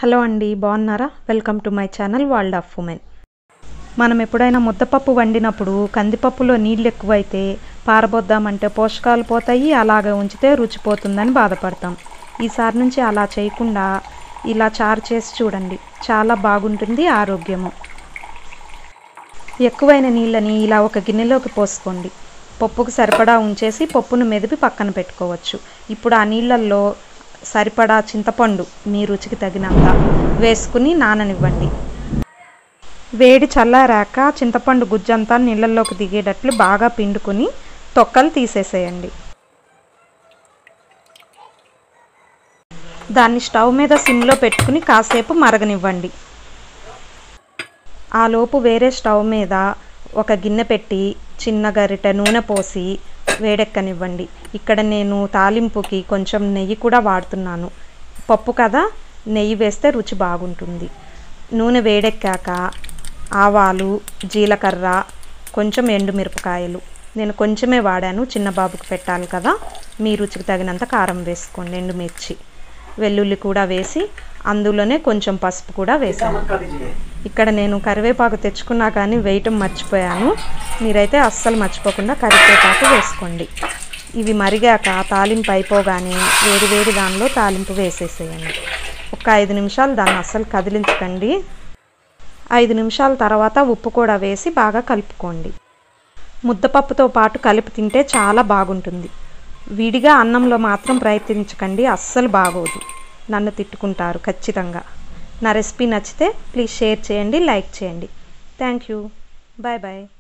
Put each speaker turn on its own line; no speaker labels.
hello అండి బాగున్నారా welcome to my channel world of women మనం ఎప్పుడైనా ముద్దపప్పు వండినప్పుడు కందిపప్పులో నీళ్ళు ఎక్కువైతే పారబోద్దామంటే పోషకాలు పోతాయి అలాగే ఉంచితే రుచి పోతుందని బాధపడతాం ఈసారి నుంచి అలా చేయకుండా ఇలా చారు చేసి చూడండి చాలా బాగుంటుంది ఆరోగ్యము ఎక్కువైన నీళ్ళని ఇలా ఒక గిన్నెలోకి పోసుకోండి పప్పుకు సరిపడా ఉంచేసి పప్పును మెదిపి పక్కన పెట్టుకోవచ్చు ఇప్పుడు ఆ నీళ్ళల్లో సరిపడా చింతపండు మీ రుచికి తగినంత వేసుకుని నాననివ్వండి వేడి చల్లారాక చింతపండు గుజ్జంతా నీళ్ళల్లోకి దిగేటట్లు బాగా పిండుకొని తొక్కలు తీసేసేయండి దాన్ని స్టవ్ మీద సిమ్లో పెట్టుకుని కాసేపు మరగనివ్వండి ఆ లోపు వేరే స్టవ్ మీద ఒక గిన్నె పెట్టి చిన్న గరిటె నూనె పోసి వేడెక్కనివ్వండి ఇక్కడ నేను తాలింపుకి కొంచెం నెయ్యి కూడా వాడుతున్నాను పప్పు కదా నెయ్యి వేస్తే రుచి బాగుంటుంది నూనె వేడెక్కాక ఆవాలు జీలకర్ర కొంచెం ఎండుమిరపకాయలు నేను కొంచెమే వాడాను చిన్న బాబుకి పెట్టాలి కదా మీ రుచికి తగినంత కారం వేసుకోండి ఎండుమిర్చి వెల్లుల్లి కూడా వేసి అందులోనే కొంచెం పసుపు కూడా వేసాను ఇక్కడ నేను కరివేపాకు తెచ్చుకున్నా కానీ వేయటం మర్చిపోయాను మీరైతే అస్సలు మర్చిపోకుండా కరివేపాకు వేసుకోండి ఇవి మరిగాక తాలింపు అయిపోగానే వేడి వేడి దానిలో తాలింపు వేసేసేయండి ఒక ఐదు నిమిషాలు దాన్ని అస్సలు కదిలించకండి ఐదు నిమిషాల తర్వాత ఉప్పు కూడా వేసి బాగా కలుపుకోండి ముద్దపప్పుతో పాటు కలిపి తింటే చాలా బాగుంటుంది విడిగా అన్నంలో మాత్రం ప్రయత్నించకండి అస్సలు బాగోదు నన్ను తిట్టుకుంటారు ఖచ్చితంగా నా రెసిపీ నచ్చితే ప్లీజ్ షేర్ చేయండి లైక్ చేయండి థ్యాంక్ యూ బాయ్ బాయ్